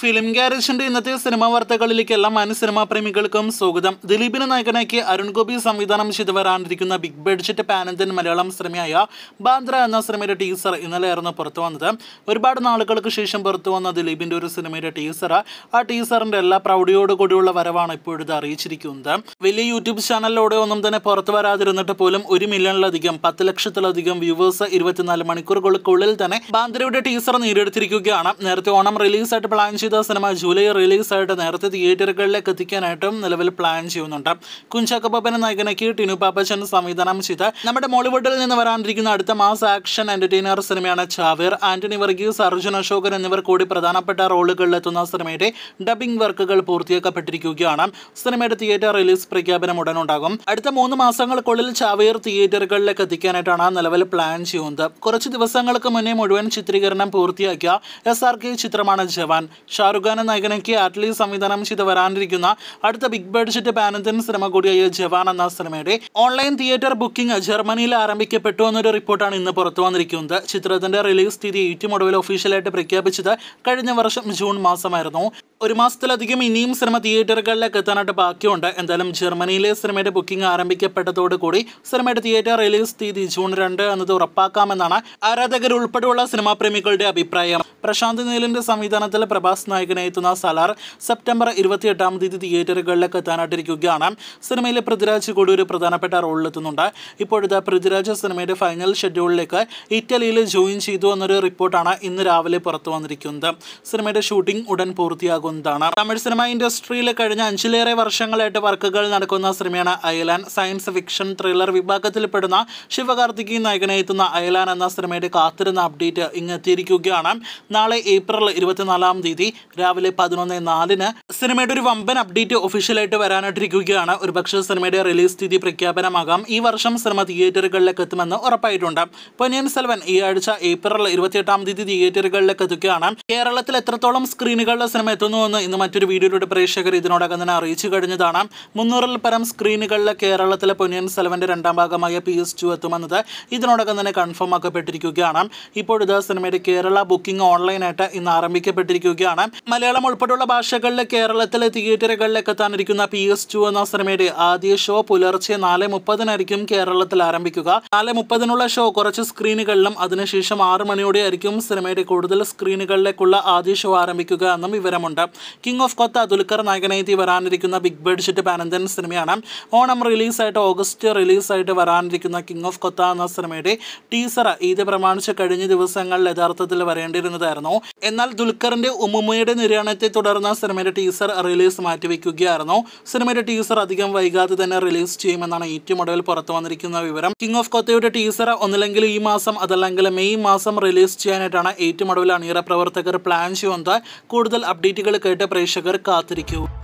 film ഗാരേജിന്റെ ഇന്നത്തെ cinema വാർത്തകളിലേക്ക് എല്ലാ മാന്യ സിനിമാ പ്രേമികൾക്കും സ്വാഗതം ദിലീപിനെ നായകനാക്കി അരുൺ ഗോപി സംവിധാനം ചെയ്തു വരാനിരിക്കുന്ന ബിഗ് ബഡ്ജറ്റ് പാനന്തൻ മലയാളം സിനിമയായ ബാന്ദ്ര എന്ന സിനിമയുടെ ടീസർ ഇന്നലെയായിരുന്നു പുറത്തു വന്നത് ഒരുപാട് നാളുകൾക്ക് ശേഷം പുറത്തു വന്ന ദിലീപിന്റെ ഒരു സിനിമയുടെ ടീസർ ആ ടീസറിന്റെ എല്ലാ പ്രൗഢിയോട് കൂടിയുള്ള വരവാണ് ഇപ്പോഴിത് അറിയിച്ചിരിക്കുന്നത് വലിയ യൂട്യൂബ് ചാനലിലൂടെ ഒന്നും തന്നെ പുറത്തു വരാതിരുന്നിട്ട് പോലും ഒരു മില്യണിലധികം പത്ത് ലക്ഷത്തിലധികം വ്യൂവേഴ്സ് ഇരുപത്തിനാല് മണിക്കൂറുകൾക്കുള്ളിൽ തന്നെ ബാന്ദ്രയുടെ ടീസർ നേടിയെടുത്തിരിക്കുകയാണ് നേരത്തെ ഓണം റിലീസായിട്ട് പ്ലാൻ ചെയ്ത സിനിമ ജൂലൈ റിലീസായിട്ട് നേരത്തെ തിയേറ്ററുകളിലേക്ക് എത്തിക്കാനായിട്ടും നിലവിൽ പ്ലാൻ ചെയ്യുന്നുണ്ട് കുഞ്ചാക്ക ബോബനെ നായകനാക്കി ടിനു പാപ്പച്ചൻ സംവിധാനം ചെയ്ത് നമ്മുടെ മോളിവുഡിൽ നിന്ന് വരാനിരിക്കുന്ന അടുത്ത മാസ് ആക്ഷൻ എന്റർടൈനർ സിനിമയാണ് ചാവേർ ആന്റണി വർഗീസ് അർജുൻ അശോകൻ എന്നിവർ കൂടി പ്രധാനപ്പെട്ട റോളുകളിലെത്തുന്ന സിനിമയുടെ ഡബിംഗ് വർക്കുകൾ പൂർത്തിയാക്കപ്പെട്ടിരിക്കുകയാണ് സിനിമയുടെ തിയേറ്റർ റിലീസ് പ്രഖ്യാപനം ഉടനുണ്ടാകും അടുത്ത മൂന്ന് മാസങ്ങൾക്കുള്ളിൽ ചാവേർ തിയേറ്ററുകളിലേക്ക് എത്തിക്കാനായിട്ടാണ് നിലവിൽ പ്ലാൻ ചെയ്യുന്നത് കുറച്ച് ദിവസങ്ങൾക്ക് മുന്നേ മുഴുവൻ ചിത്രീകരണം പൂർത്തിയാക്കിയ എസ് ആർ കെ ചിത്രമാണ് ജവാൻ ഷാറുഖ് ഖാൻ നായകനാക്കി ആറ്റ്ലി സംവിധാനം ചെയ്ത് വരാനിരിക്കുന്ന അടുത്ത ബിഗ് ബഡ്ജറ്റ് പാനന്തൻ സിനിമ കൂടിയായ ജവാൻ എന്ന സിനിമയുടെ ഓൺലൈൻ തിയേറ്റർ ബുക്കിംഗ് ജർമ്മനിയിൽ ആരംഭിക്കപ്പെട്ടു എന്നൊരു റിപ്പോർട്ടാണ് ഇന്ന് പുറത്തു വന്നിരിക്കുന്നത് ചിത്രത്തിന്റെ റിലീസ് തീയതി ഏറ്റവും ഒടുവിൽ ഒഫീഷ്യലായിട്ട് പ്രഖ്യാപിച്ചത് കഴിഞ്ഞ വർഷം ജൂൺ മാസമായിരുന്നു ഒരു മാസത്തിലധികം ഇനിയും സിനിമ തിയേറ്ററുകളിലേക്ക് എത്താനായിട്ട് ബാക്കിയുണ്ട് എന്തായാലും ജർമ്മനിയിലെ സിനിമയുടെ ബുക്കിംഗ് ആരംഭിക്കപ്പെട്ടതോടുകൂടി സിനിമയുടെ തിയേറ്റർ റിലീസ് തീയതി ജൂൺ രണ്ട് എന്നത് ഉറപ്പാക്കാമെന്നാണ് ആരാധകർ ഉൾപ്പെടെയുള്ള സിനിമാ പ്രേമികളുടെ അഭിപ്രായം പ്രശാന്ത് നീലിന്റെ സംവിധാനത്തിൽ പ്രഭാസ് നായകനെ എത്തുന്ന സലാർ സെപ്റ്റംബർ ഇരുപത്തിയെട്ടാം തീയതി തിയേറ്ററുകളിലേക്ക് എത്താനായിട്ടിരിക്കുകയാണ് സിനിമയിലെ പൃഥ്വിരാജ് കൂടി ഒരു പ്രധാനപ്പെട്ട റോളിലെത്തുന്നുണ്ട് ഇപ്പോഴത്തെ പൃഥ്വിരാജ് സിനിമയുടെ ഫൈനൽ ഷെഡ്യൂളിലേക്ക് ഇറ്റലിയിൽ ജോയിൻ ചെയ്തു എന്നൊരു റിപ്പോർട്ടാണ് ഇന്ന് രാവിലെ പുറത്തു വന്നിരിക്കുന്നത് സിനിമയുടെ ഷൂട്ടിംഗ് ഉടൻ പൂർത്തിയാകുന്നതാണ് തമിഴ് സിനിമ ഇൻഡസ്ട്രിയിൽ കഴിഞ്ഞ അഞ്ചിലേറെ വർഷങ്ങളായിട്ട് വർക്കുകൾ നടക്കുന്ന സിനിമയാണ് അയലാൻ സയൻസ് ഫിക്ഷൻ ത്രില്ലർ വിഭാഗത്തിൽപ്പെടുന്ന ശിവകാർത്തികേയൻ നായകനെ എത്തുന്ന അയലാൻ എന്ന സിനിമയുടെ കാത്തിരുന്ന അപ്ഡേറ്റ് ഇങ്ങെത്തിയിരിക്കുകയാണ് നാളെ ഏപ്രിൽ ഇരുപത്തിനാലാം തീയതി രാവിലെ പതിനൊന്ന് നാലിന് സിനിമയുടെ ഒരു വമ്പൻ അപ്ഡേറ്റ് ഒഫീഷ്യലായിട്ട് വരാനായിട്ടിരിക്കുകയാണ് ഒരുപക്ഷെ സിനിമയുടെ റിലീസ് തീയതി പ്രഖ്യാപനമാകാം ഈ വർഷം സിനിമ തിയേറ്ററുകളിലേക്ക് എത്തുമെന്ന് ഉറപ്പായിട്ടുണ്ട് പൊന്നിയൻ സെൽവൻ ഈ ആഴ്ച ഏപ്രിൽ ഇരുപത്തിയെട്ടാം തീയതി തിയേറ്ററുകളിലേക്ക് എത്തുകയാണ് കേരളത്തിൽ എത്രത്തോളം സ്ക്രീനുകളിലെ സിനിമ എത്തുന്നുവെന്ന് ഇന്ന് മറ്റൊരു വീഡിയോയിലൂടെ പ്രേക്ഷകർ ഇതിനോടകം തന്നെ അറിയിച്ചു കഴിഞ്ഞതാണ് മുന്നൂറിൽ പരം സ്ക്രീനുകളിൽ കേരളത്തിലെ പൊന്നിയൻ സെൽവന്റെ രണ്ടാം ഭാഗമായ പി എസ് ടു എത്തുമെന്നത് ഇതിനോടകം തന്നെ കൺഫേം ആക്കപ്പെട്ടിരിക്കുകയാണ് ഇപ്പോഴിത് സിനിമയുടെ കേരള ബുക്കിംഗ് ഓൺലൈനായിട്ട് ഇന്ന് ആരംഭിക്കപ്പെട്ടിരിക്കുകയാണ് മലയാളം ഉൾപ്പെടെയുള്ള ഭാഷകളിലെ കേരളത്തിലെ തിയേറ്ററുകളിലേക്ക് എത്താനിരിക്കുന്ന പി എസ് ടു എന്ന സിനിമയുടെ ആദ്യ ഷോ പുലർച്ചെ നാല് മുപ്പതിനായിരിക്കും കേരളത്തിൽ ആരംഭിക്കുക നാല് മുപ്പതിനുള്ള ഷോ കുറച്ച് സ്ക്രീനുകളിലും അതിനുശേഷം ആറ് മണിയോടെ ആയിരിക്കും സിനിമയുടെ കൂടുതൽ സ്ക്രീനുകളിലേക്കുള്ള ആദ്യ ഷോ ആരംഭിക്കുക എന്നും വിവരമുണ്ട് കിങ് ഓഫ് കൊത്ത ദുൽഖർ നായകനെത്തി വരാനിരിക്കുന്ന ബിഗ് ബഡ്ജറ്റ് പാനന്തൻ സിനിമയാണ് ഓണം റിലീസായിട്ട് ഓഗസ്റ്റ് റിലീസായിട്ട് വരാനിരിക്കുന്ന കിങ് ഓഫ് കൊത്ത എന്ന സിനിമയുടെ ടീസർ ഈദ് പ്രമാണിച്ച് കഴിഞ്ഞ ദിവസങ്ങളിൽ യഥാർത്ഥത്തിൽ വരേണ്ടിയിരുന്നതായിരുന്നു എന്നാൽ ദുൽഖറിന്റെ ഉമ്മുമ്മയുടെ നിര്യാണത്തെ തുടർന്ന് സിനിമയുടെ ടീസർ റിലീസ് മാറ്റിവെക്കുകയായിരുന്നു സിനിമയുടെ ടീസർ അധികം വൈകാതെ തന്നെ റിലീസ് ചെയ്യുമെന്നാണ് ഏറ്റവും ഒടുവിൽ പുറത്തു വന്നിരിക്കുന്ന വിവരം കിങ് ഓഫ് കൊത്തയുടെ ടീസർ ഒന്നില്ലെങ്കിൽ ഈ മാസം അതല്ലെങ്കിൽ മെയ് മാസം റിലീസ് ചെയ്യാനായിട്ടാണ് ഏറ്റവും ഒടുവിൽ അണിയറ പ്രവർത്തകർ പ്ലാൻ ചെയ്യുന്നത് കൂടുതൽ അപ്ഡേറ്റുകൾ കേട്ട് പ്രേക്ഷകർ കാത്തിരിക്കൂ